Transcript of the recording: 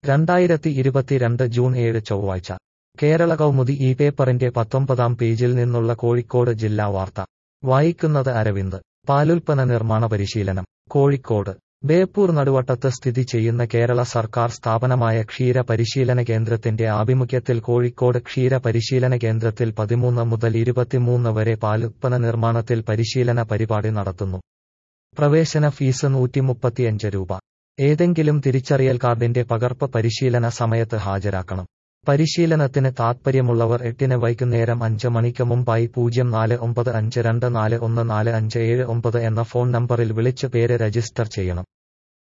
രണ്ടായിരത്തി ഇരുപത്തിരണ്ട് ജൂൺ ഏഴ് ചൊവ്വാഴ്ച കേരള കൗമുദി ഈ പേപ്പറിന്റെ പത്തൊമ്പതാം പേജിൽ നിന്നുള്ള കോഴിക്കോട് ജില്ലാ വാർത്ത വായിക്കുന്നത് അരവിന്ദ് പാലുൽപ്പന്ന നിർമ്മാണ പരിശീലനം കോഴിക്കോട് ബേപ്പൂർ നടുവട്ടത്ത് സ്ഥിതി ചെയ്യുന്ന കേരള സർക്കാർ സ്ഥാപനമായ ക്ഷീര പരിശീലന കേന്ദ്രത്തിന്റെ ആഭിമുഖ്യത്തിൽ കോഴിക്കോട് ക്ഷീര പരിശീലന കേന്ദ്രത്തിൽ പതിമൂന്ന് മുതൽ ഇരുപത്തിമൂന്ന് വരെ പാലുൽപ്പന്ന നിർമ്മാണത്തിൽ പരിശീലന പരിപാടി നടത്തുന്നു പ്രവേശന ഫീസ് നൂറ്റിമുപ്പത്തിയഞ്ച് രൂപ ഏതെങ്കിലും തിരിച്ചറിയൽ കാർഡിന്റെ പകർപ്പ് പരിശീലന സമയത്ത് ഹാജരാക്കണം പരിശീലനത്തിന് താത്പര്യമുള്ളവർ എട്ടിന് വൈകുന്നേരം അഞ്ച് മണിക്ക് മുമ്പായി പൂജ്യം നാല് ഒമ്പത് അഞ്ച് രണ്ട് നാല് ഒന്ന് നാല് അഞ്ച് ഏഴ് ഒമ്പത് എന്ന ഫോൺ നമ്പറിൽ വിളിച്ച് പേര് രജിസ്റ്റർ ചെയ്യണം